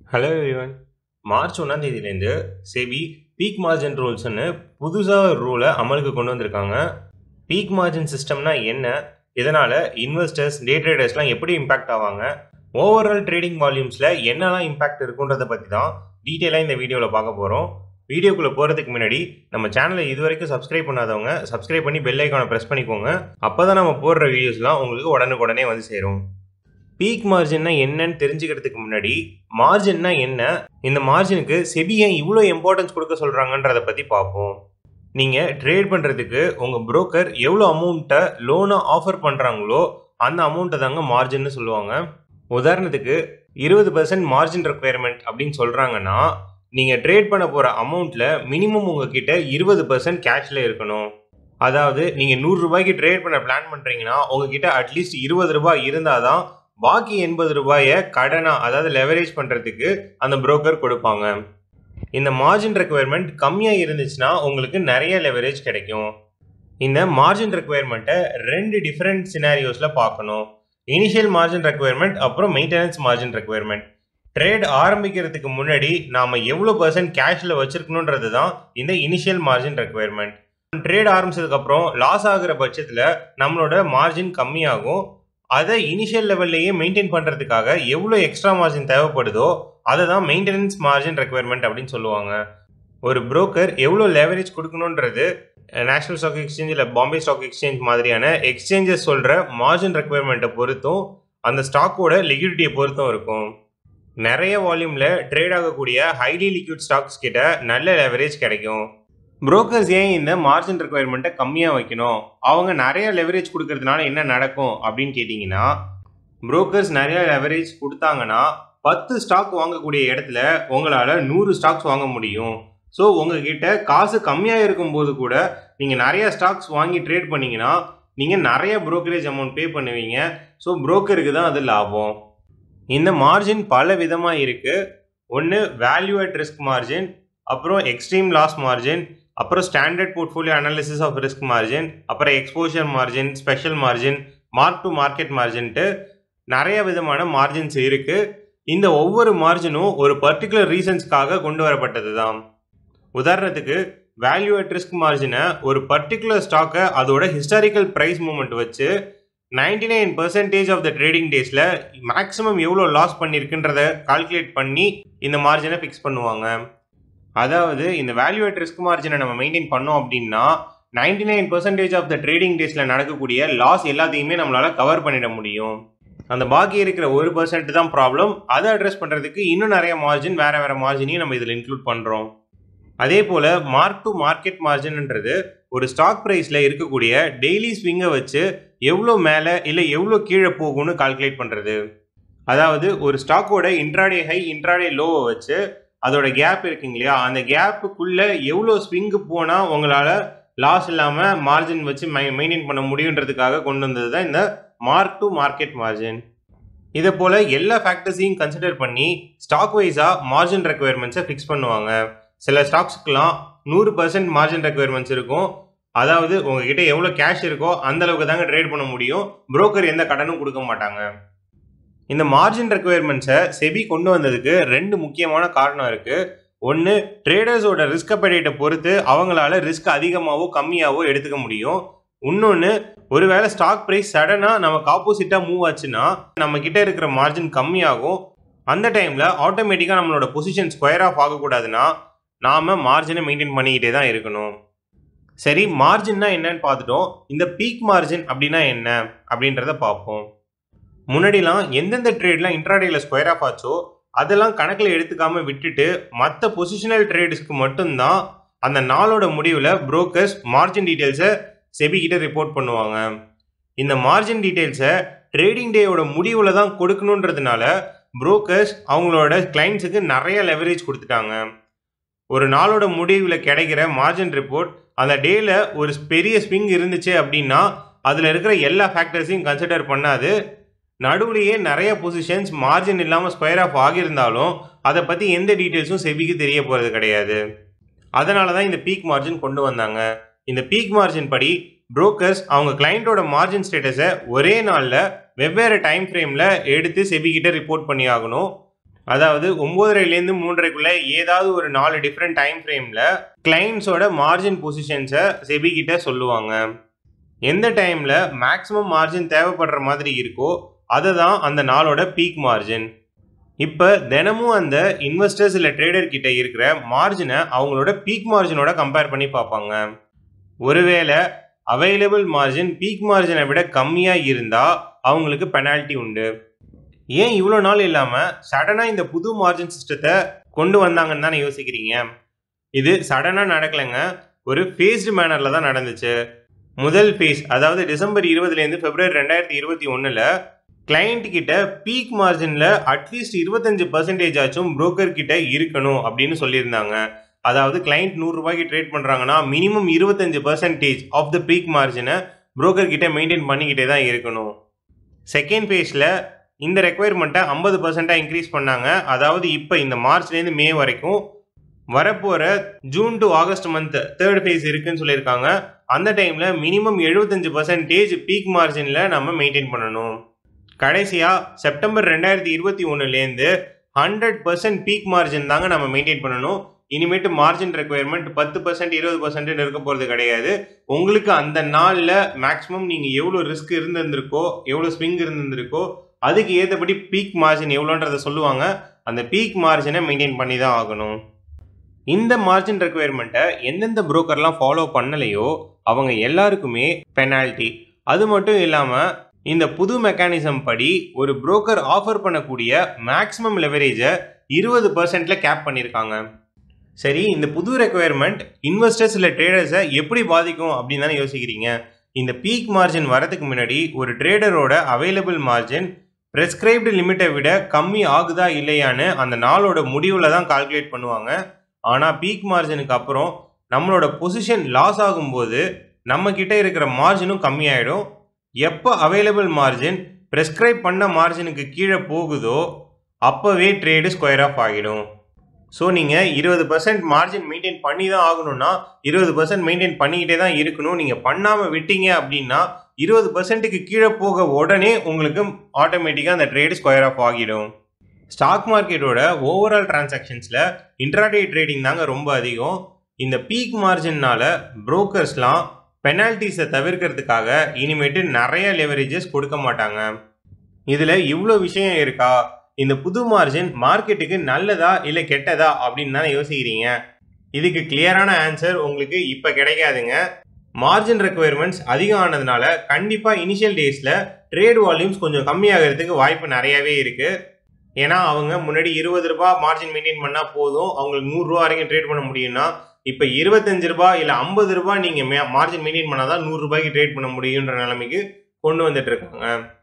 hello everyone March ஒன்றாம் தேதியிலேருந்து SEBI peak margin ரூல்ஸ்னு புதுசாக ஒரு ரூலை அமலுக்கு கொண்டு வந்திருக்காங்க பீக் மார்ஜின் சிஸ்டம்னா என்ன இதனால் இன்வெஸ்டர்ஸ் டே ட்ரேடர்ஸ்லாம் எப்படி இம்பாக்ட் ஆவாங்க ஓவரால் ட்ரேடிங் வால்யூம்ஸில் என்னெல்லாம் இம்பாக்ட் இருக்குன்றதை பற்றி தான் டீட்டெயிலாக இந்த வீடியோவில் பார்க்க போகிறோம் வீடியோக்குள்ளே போகிறதுக்கு முன்னாடி நம்ம சேனலை இது வரைக்கும் சப்ஸ்கிரைப் பண்ணாதவங்க சப்ஸ்கிரைப் பண்ணி பெல் ஐக்கானை ப்ரெஸ் பண்ணிக்கோங்க அப்போ தான் நம்ம போடுற வீடியோஸ்லாம் உங்களுக்கு உடனுக்குடனே வந்து சேரும் பீக் மார்ஜின்னா என்னன்னு தெரிஞ்சுக்கிறதுக்கு முன்னாடி மார்ஜின்னா என்ன இந்த மார்ஜினுக்கு செபி ஏன் இவ்வளோ இம்பார்ட்டன்ஸ் கொடுக்க சொல்கிறாங்கன்றதை பற்றி பார்ப்போம் நீங்கள் ட்ரேட் பண்ணுறதுக்கு உங்கள் broker எவ்வளோ அமௌண்ட்டை லோனாக ஆஃபர் பண்ணுறாங்களோ அந்த அமௌண்ட்டை தாங்க மார்ஜின்னு சொல்லுவாங்க உதாரணத்துக்கு இருபது பர்சன்ட் மார்ஜின் ரெக்குயர்மெண்ட் அப்படின்னு சொல்கிறாங்கன்னா நீங்கள் ட்ரேட் பண்ண போகிற அமௌண்ட்டில் மினிமம் உங்ககிட்ட இருபது பர்சன்ட் கேஷில் இருக்கணும் அதாவது நீங்கள் நூறுரூபாய்க்கு ட்ரேட் பண்ண பிளான் பண்ணுறீங்கன்னா உங்ககிட்ட அட்லீஸ்ட் இருபது ரூபாய் இருந்தால் தான் பாக்கி எண்பது ரூபாயை கடனா அதாவது லெவரேஜ் பண்ணுறதுக்கு அந்த broker கொடுப்பாங்க இந்த மார்ஜின் ரெக்குயர்மெண்ட் கம்மியாக இருந்துச்சுன்னா உங்களுக்கு நிறைய லெவரேஜ் கிடைக்கும் இந்த மார்ஜின் ரெக்குயர்மெண்ட்டை ரெண்டு டிஃப்ரெண்ட் சினாரியோஸில் பார்க்கணும் இனிஷியல் மார்ஜின் ரெக்குயர்மெண்ட் அப்புறம் மெயின்டெனன்ஸ் மார்ஜின் ரெக்குயர்மெண்ட் ட்ரேட் ஆரம்பிக்கிறதுக்கு முன்னாடி நாம் எவ்வளோ பர்சன்ட் கேஷில் வச்சுருக்கணுன்றது தான் இந்த இனிஷியல் மார்ஜின் ரெக்குயர்மெண்ட் ட்ரேட் ஆரம்பிச்சதுக்கப்புறம் லாஸ் ஆகுற பட்சத்தில் நம்மளோட மார்ஜின் கம்மியாகும் அதை இனிஷியல் லெவல்லையே மெயின்டைன் பண்ணுறதுக்காக எவ்வளோ எக்ஸ்ட்ரா மார்ஜின் தேவைப்படுதோ அதை தான் மெயின்டெனன்ஸ் மார்ஜின் ரெக்குயர்மெண்ட் அப்படின்னு சொல்லுவாங்க ஒரு broker எவ்வளோ லெவரேஜ் கொடுக்கணுன்றது நேஷனல் ஸ்டாக் எக்ஸ்சேஞ்ச் இல்லை பாம்பே ஸ்டாக் எக்ஸ்சேஞ்ச் மாதிரியான எக்ஸ்சேஞ்சஸ் சொல்கிற மார்ஜின் ரெக்குயர்மெண்ட்டை பொறுத்தும் அந்த ஸ்டாக்கோட லிக்விடிட்டியை பொறுத்தும் இருக்கும் நிறைய வால்யூமில் ட்ரேட் ஆகக்கூடிய ஹைலி லிக்விட் ஸ்டாக்ஸ் கிட்ட நல்ல லெவரேஜ் கிடைக்கும் புரோக்கர்ஸ் ஏன் இந்த மார்ஜின் ரெக்குயர்மெண்ட்டை கம்மியாக வைக்கணும் அவங்க நிறைய லெவரேஜ் கொடுக்கறதுனால என்ன நடக்கும் அப்படின்னு கேட்டிங்கன்னா புரோக்கர்ஸ் நிறைய லெவரேஜ் கொடுத்தாங்கன்னா பத்து ஸ்டாக் வாங்கக்கூடிய இடத்துல உங்களால் நூறு ஸ்டாக்ஸ் வாங்க முடியும் ஸோ உங்ககிட்ட காசு கம்மியாக இருக்கும்போது கூட நீங்கள் நிறைய ஸ்டாக்ஸ் வாங்கி ட்ரேட் பண்ணீங்கன்னா நீங்கள் நிறைய brokerage அமௌண்ட் பே பண்ணுவீங்க ஸோ புரோக்கருக்கு தான் அது லாபம் இந்த மார்ஜின் பல விதமாக இருக்குது ஒன்று வேல்யூ அட் ரிஸ்க் மார்ஜின் அப்புறம் எக்ஸ்ட்ரீம் லாஸ் மார்ஜின் அப்புறம் standard portfolio analysis of risk margin அப்புறம் exposure margin special margin mark to market மார்ஜின்ட்டு நிறைய விதமான மார்ஜின்ஸ் இருக்குது இந்த ஒவ்வொரு மார்ஜினும் ஒரு பர்டிகுலர் ரீசன்ஸ்க்காக கொண்டு வரப்பட்டது தான் உதாரணத்துக்கு வேல்யூ அட் ரிஸ்க் மார்ஜினை ஒரு பர்டிகுலர் ஸ்டாக்கை அதோட ஹிஸ்டாரிக்கல் ப்ரைஸ் மூமெண்ட் வச்சு ninety nine percentage of the trading டேஸில் மேக்ஸிமம் எவ்வளோ லாஸ் பண்ணியிருக்குன்றத கால்குலேட் பண்ணி இந்த மார்ஜினை ஃபிக்ஸ் பண்ணுவாங்க அதாவது இந்த வேல்யூ அட் ரிஸ்க் மார்ஜினை நம்ம மெயின்டைன் பண்ணோம் அப்படின்னா ninety nine percentage of the trading டேஸில் நடக்கக்கூடிய லாஸ் எல்லாத்தையுமே நம்மளால் கவர் பண்ணிட முடியும் அந்த பாக்கி இருக்கிற ஒரு பர்சன்ட் தான் ப்ராப்ளம் அதை அட்ரஸ் பண்ணுறதுக்கு இன்னும் நிறைய மார்ஜின் வேறு வேறு மார்ஜினையும் நம்ம இதில் இன்க்ளூட் பண்ணுறோம் அதே போல் மார்க் டு மார்க்கெட் மார்ஜின்ன்றது ஒரு ஸ்டாக் ப்ரைஸில் இருக்கக்கூடிய டெய்லி ஸ்விங்கை வச்சு எவ்வளோ மேலே இல்லை எவ்வளோ கீழே போகும்னு கால்குலேட் பண்ணுறது அதாவது ஒரு ஸ்டாக்கோட இன்ட்ராடே ஹை இன்ட்ராடே லோவை வச்சு அதோட கேப் இருக்குங்க இல்லையா அந்த கேப்புக்குள்ளே எவ்வளோ ஸ்விங்கு போனால் உங்களால் லாஸ் இல்லாமல் மார்ஜின் வச்சு மெ மெயின்டைன் பண்ண முடியுன்றதுக்காக கொண்டு வந்தது தான் இந்த மார்க் டு மார்க்கெட் மார்ஜின் இதை போல் எல்லா ஃபேக்டர்ஸையும் கன்சிடர் பண்ணி ஸ்டாக் வைஸாக மார்ஜின் ரெக்குயர்மெண்ட்ஸை ஃபிக்ஸ் பண்ணுவாங்க சில ஸ்டாக்ஸுக்கெலாம் நூறு பர்சன்ட் மார்ஜின் ரெக்குயர்மெண்ட்ஸ் இருக்கும் அதாவது உங்ககிட்ட எவ்வளோ கேஷ் இருக்கோ அந்த அளவுக்கு தாங்க ட்ரேட் பண்ண முடியும் broker எந்த கடனும் கொடுக்க மாட்டாங்க இந்த மார்ஜின் ரெக்குயர்மெண்ட்ஸை செபி கொண்டு வந்ததுக்கு ரெண்டு முக்கியமான காரணம் இருக்குது ஒன்று ட்ரேடர்ஸோட ரிஸ்க் அப்படேட்டை பொறுத்து அவங்களால ரிஸ்க் அதிகமாகவோ கம்மியாகவோ எடுத்துக்க முடியும் இன்னொன்று ஒருவேளை ஸ்டாக் ப்ரைஸ் சடனாக நமக்கு ஆப்போசிட்டாக மூவ் ஆச்சுன்னா நம்ம கிட்ட இருக்கிற மார்ஜின் கம்மியாகும் அந்த டைமில் ஆட்டோமேட்டிக்காக நம்மளோட பொசிஷன் ஸ்கொயர் ஆஃப் ஆகக்கூடாதுன்னா நாம் மார்ஜினை மெயின்டைன் பண்ணிக்கிட்டே தான் இருக்கணும் சரி மார்ஜின்னா என்னன்னு பார்த்துட்டோம் இந்த பீக் மார்ஜின் அப்படின்னா என்ன அப்படின்றத பார்ப்போம் முன்னாடிலாம் எந்தெந்த ட்ரேட்லாம் இன்ட்ராடேயில் ஸ்கொயர் ஆஃப் ஆச்சோ அதெல்லாம் கணக்கில் எடுத்துக்காம விட்டுட்டு மற்ற பொசிஷனல் ட்ரேட்ஸ்க்கு மட்டும்தான் அந்த நாளோட முடிவில் புரோக்கர்ஸ் மார்ஜின் டீட்டெயில்ஸை செபி கிட்ட ரிப்போர்ட் பண்ணுவாங்க இந்த மார்ஜின் டீட்டெயில்ஸை ட்ரேடிங் டேயோட முடிவில் தான் கொடுக்கணுன்றதுனால புரோக்கர்ஸ் அவங்களோட கிளைண்ட்ஸுக்கு நிறைய லெவரேஜ் கொடுத்துட்டாங்க ஒரு நாளோட முடிவில் கிடைக்கிற மார்ஜின் ரிப்போர்ட் அந்த டேயில் ஒரு பெரிய ஸ்விங் இருந்துச்சு அப்படின்னா அதில் இருக்கிற எல்லா ஃபேக்டர்ஸையும் கன்சிடர் பண்ணாது நடுவுலையே நிறைய பொசிஷன்ஸ் மார்ஜின் இல்லாமல் ஸ்கொயர் ஆஃப் ஆகியிருந்தாலும் அதை பற்றி எந்த டீட்டெயில்ஸும் செபிக்கு தெரிய போகிறது கிடையாது அதனால தான் இந்த பீக் மார்ஜின் கொண்டு வந்தாங்க இந்த பீக் மார்ஜின் படி புரோக்கர்ஸ் அவங்க கிளைண்ட்டோட மார்ஜின் ஸ்டேட்டஸை ஒரே நாளில் வெவ்வேறு டைம் ஃப்ரேமில் எடுத்து செபி கிட்ட ரிப்போர்ட் பண்ணி ஆகணும் அதாவது ஒம்போதரைலேருந்து மூன்றரைக்குள்ள ஏதாவது ஒரு நாலு டிஃப்ரெண்ட் டைம் ஃப்ரேமில் கிளைண்ட்ஸோட மார்ஜின் பொசிஷன்ஸை செபி கிட்ட சொல்லுவாங்க எந்த டைமில் மேக்ஸிமம் மார்ஜின் தேவைப்படுற மாதிரி இருக்கோ அதை தான் அந்த நாளோட பீக் மார்ஜின் இப்போ தினமும் அந்த இன்வெஸ்டர்ஸ் இல்லை ட்ரேடர் கிட்ட இருக்கிற மார்ஜினை அவங்களோட பீக் மார்ஜினோட கம்பேர் பண்ணி பார்ப்பாங்க ஒருவேளை அவைலபிள் மார்ஜின் பீக் மார்ஜினை விட கம்மியாக இருந்தால் அவங்களுக்கு பெனால்ட்டி உண்டு ஏன் இவ்வளோ நாள் இல்லாமல் சடனாக இந்த புது மார்ஜின் சிஸ்டத்தை கொண்டு வந்தாங்கன்னு தானே யோசிக்கிறீங்க இது சடனாக நடக்கலைங்க ஒரு ஃபேஸ்டு மேனரில் தான் நடந்துச்சு முதல் ஃபேஸ் அதாவது டிசம்பர் இருபதுலேருந்து பிப்ரவரி ரெண்டாயிரத்தி இருபத்தி ஒன்றில் கிளைண்ட் கிட்ட பீக் மார்ஜினில் அட்லீஸ்ட் இருபத்தஞ்சு பர்சன்டேஜ் ஆச்சும் புரோக்கர் கிட்ட இருக்கணும் அப்படின்னு சொல்லியிருந்தாங்க அதாவது கிளைண்ட் நூறுரூபாய்க்கு ட்ரேட் பண்ணுறாங்கன்னா மினிமம் இருபத்தஞ்சு பர்சன்டேஜ் ஆஃப் த பீக் மார்ஜினை புரோக்கர் கிட்ட மெயின்டைன் பண்ணிக்கிட்டே தான் இருக்கணும் செகண்ட் ஃபேஸில் இந்த ரெக்குயர்மெண்ட்டை ஐம்பது பர்சண்ட்டாக இன்க்ரீஸ் பண்ணாங்க அதாவது இப்போ இந்த மார்ச்லேருந்து மே வரைக்கும் வரப்போகிற June to August month third phase இருக்குன்னு சொல்லியிருக்காங்க அந்த டைமில் மினிமம் எழுபத்தஞ்சு பர்சன்டேஜ் பீக் மார்ஜினில் நம்ம மெயின்டைன் பண்ணணும் கடைசியாக செப்டம்பர் ரெண்டாயிரத்தி இருபத்தி ஒன்றுலேருந்து ஹண்ட்ரட் பர்சன்ட் பீக் மார்ஜின் தாங்க நம்ம மெயின்டைன் பண்ணணும் இனிமேட்டு மார்ஜின் ரெக்குயர்மெண்ட் பத்து பர்சன்ட் இருபது பர்சன்ட் இருக்க போகிறது கிடையாது உங்களுக்கு அந்த நாளில் மேக்ஸிமம் நீங்கள் எவ்வளோ ரிஸ்க் இருந்திருந்திருக்கோ எவ்வளோ ஸ்விங் இருந்திருந்திருக்கோ அதுக்கு ஏற்றபடி பீக் மார்ஜின் எவ்வளோன்றதை சொல்லுவாங்க அந்த பீக் மார்ஜினை மெயின்டைன் பண்ணி தான் ஆகணும் இந்த மார்ஜின் ரெக்குயர்மெண்ட்டை எந்தெந்த புரோக்கர்லாம் ஃபாலோ பண்ணலையோ அவங்க எல்லாருக்குமே பெனால்ட்டி அது மட்டும் இல்லாமல் இந்த புது மெக்கானிசம் படி ஒரு புரோக்கர் ஆஃபர் பண்ணக்கூடிய மேக்ஸிமம் லெவரேஜை இருபது பர்சன்ட்ல கேப் பண்ணியிருக்காங்க சரி இந்த புது ரெக்குயர்மெண்ட் இன்வெஸ்டர்ஸ் இல்லை ட்ரேடர்ஸை எப்படி பாதிக்கும் அப்படின்னு தானே யோசிக்கிறீங்க இந்த பீக் மார்ஜின் வரதுக்கு முன்னாடி ஒரு ட்ரேடரோட அவைலபிள் மார்ஜின் ப்ரெஸ்கிரைப்டு லிமிட்டை விட கம்மி ஆகுதா இல்லையான்னு அந்த நாளோட முடிவில் தான் கால்குலேட் பண்ணுவாங்க ஆனால் பீக் மார்ஜினுக்கு அப்புறம் நம்மளோட பொசிஷன் லாஸ் ஆகும்போது நம்ம கிட்ட இருக்கிற மார்ஜினும் கம்மியாயிடும் எப்போ அவைலபிள் மார்ஜின் ப்ரெஸ்கிரைப் பண்ண மார்ஜினுக்கு கீழே போகுதோ அப்போவே ட்ரேடு ஸ்கொயர் ஆஃப் ஆகிடும் ஸோ நீங்கள் இருபது பர்சன்ட் மார்ஜின் மெயின்டைன் பண்ணி தான் ஆகணும்னா இருபது பர்சன்ட் மெயின்டைன் பண்ணிக்கிட்டே தான் இருக்கணும் நீங்கள் பண்ணாமல் விட்டீங்க அப்படின்னா இருபது பர்சன்ட்டுக்கு கீழே போக உடனே உங்களுக்கு ஆட்டோமேட்டிக்காக அந்த ட்ரேடு ஸ்கொயர் ஆஃப் ஆகிடும் ஸ்டாக் மார்க்கெட்டோட ஓவரால் டிரான்சாக்ஷன்ஸில் இன்ட்ராடே ட்ரேடிங் தாங்க ரொம்ப அதிகம் இந்த பீக் மார்ஜின்னால புரோக்கர்ஸ்லாம் பெனால்ட்டிஸை தவிர்க்கிறதுக்காக இனிமேட்டு நிறைய லெவரேஜஸ் கொடுக்க மாட்டாங்க இதில் இவ்வளோ விஷயம் இருக்கா இந்த புது மார்ஜின் மார்க்கெட்டுக்கு நல்லதா இல்லை கெட்டதா அப்படின்னு தானே யோசிக்கிறீங்க இதுக்கு கிளியரான ஆன்சர் உங்களுக்கு இப்போ கிடைக்காதுங்க மார்ஜின் ரெக்குயர்மெண்ட்ஸ் அதிகம் ஆனதுனால கண்டிப்பாக இனிஷியல் டேஸில் ட்ரேட் வால்யூம்ஸ் கொஞ்சம் கம்மியாகிறதுக்கு வாய்ப்பு நிறையாவே இருக்குது ஏன்னா அவங்க முன்னாடி இருபது ரூபா மார்ஜின் மெயின்டைன் பண்ணால் போதும் அவங்களுக்கு நூறுரூவா வரைக்கும் ட்ரேட் பண்ண முடியும்னா இப்போ இருபத்தஞ்சு ரூபா இல்லை ஐம்பது ரூபா நீங்கள் மே மார்ஜின் மெயின்டைன் பண்ணால் தான் நூறுரூபாய்க்கு ட்ரேட் பண்ண முடியுன்ற நிலைமைக்கு கொண்டு வந்துட்டு இருக்காங்க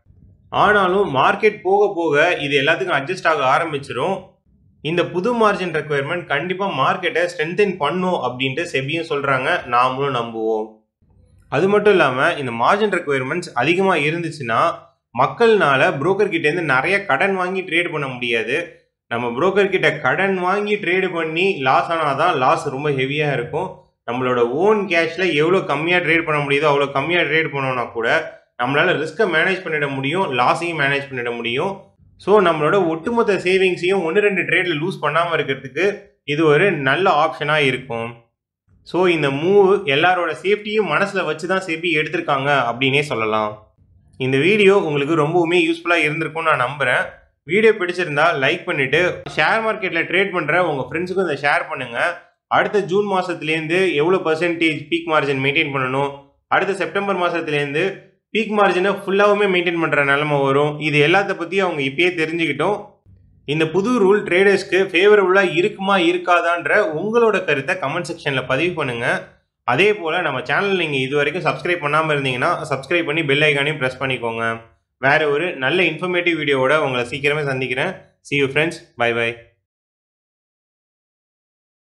ஆனாலும் மார்க்கெட் போக போக இது எல்லாத்துக்கும் அட்ஜஸ்ட் ஆக ஆரம்பிச்சிடும் இந்த புது மார்ஜின் ரெக்குயர்மெண்ட் கண்டிப்பாக மார்க்கெட்டை ஸ்ட்ரென்தன் பண்ணும் அப்படின்ட்டு செபியும் சொல்கிறாங்க நாமளும் நம்புவோம் அது மட்டும் இல்லாமல் இந்த மார்ஜின் ரெக்குயர்மெண்ட்ஸ் அதிகமாக இருந்துச்சுன்னா மக்கள்னால புரோக்கர் கிட்டேருந்து நிறைய கடன் வாங்கி ட்ரேட் பண்ண முடியாது நம்ம புரோக்கர் கிட்ட கடன் வாங்கி ட்ரேடு பண்ணி லாஸ் ஆனால் தான் லாஸ் ரொம்ப ஹெவியாக இருக்கும் நம்மளோட ஓன் கேஷில் எவ்வளோ கம்மியாக ட்ரேட் பண்ண முடியுதோ அவ்வளோ கம்மியாக ட்ரேட் பண்ணோன்னா கூட நம்மளால் ரிஸ்க்கை மேனேஜ் பண்ணிட முடியும் லாஸையும் மேனேஜ் பண்ணிட முடியும் ஸோ நம்மளோட ஒட்டுமொத்த சேவிங்ஸையும் ஒன்று ரெண்டு ட்ரேடில் லூஸ் பண்ணாமல் இருக்கிறதுக்கு இது ஒரு நல்ல ஆப்ஷனாக இருக்கும் ஸோ இந்த மூவ் எல்லாரோட சேஃப்டியும் மனசில் வச்சு தான் செபி எடுத்திருக்காங்க அப்படின்னே சொல்லலாம் இந்த வீடியோ உங்களுக்கு ரொம்பவுமே யூஸ்ஃபுல்லாக இருந்திருக்கும்னு நான் நம்புகிறேன் வீடியோ பிடிச்சிருந்தா லைக் பண்ணிவிட்டு ஷேர் மார்க்கெட்டில் ட்ரேட் பண்ணுற உங்கள் ஃப்ரெண்ட்ஸுக்கும் இதை ஷேர் பண்ணுங்கள் அடுத்த ஜூன் மாதத்துலேருந்து எவ்வளோ பர்சன்டேஜ் பீக் மார்ஜின் மெயின்டைன் பண்ணணும் அடுத்த செப்டம்பர் மாதத்துலேருந்து பீக் மார்ஜினை ஃபுல்லாகவுமே மெயின்டைன் பண்ணுற நிலமை வரும் இது எல்லாத்த பற்றி அவங்க இப்பயே தெரிஞ்சுக்கிட்டோம் இந்த புது ரூல் ட்ரேடர்ஸ்க்கு ஃபேவரபுளாக இருக்குமா இருக்காதான்ற உங்களோட கருத்தை கமெண்ட் செக்ஷனில் பதிவு பண்ணுங்கள் அதே போல் நம்ம சேனல் நீங்கள் இது வரைக்கும் சப்ஸ்கிரைப் பண்ணாமல் இருந்தீங்கன்னா சப்ஸ்கிரைப் பண்ணி பெல் ஐக்கானையும் ப்ரெஸ் பண்ணிக்கோங்க வேறு ஒரு நல்ல இன்ஃபர்மேட்டிவ் வீடியோவோட உங்களை சீக்கிரமே சந்திக்கிறேன் see you friends bye by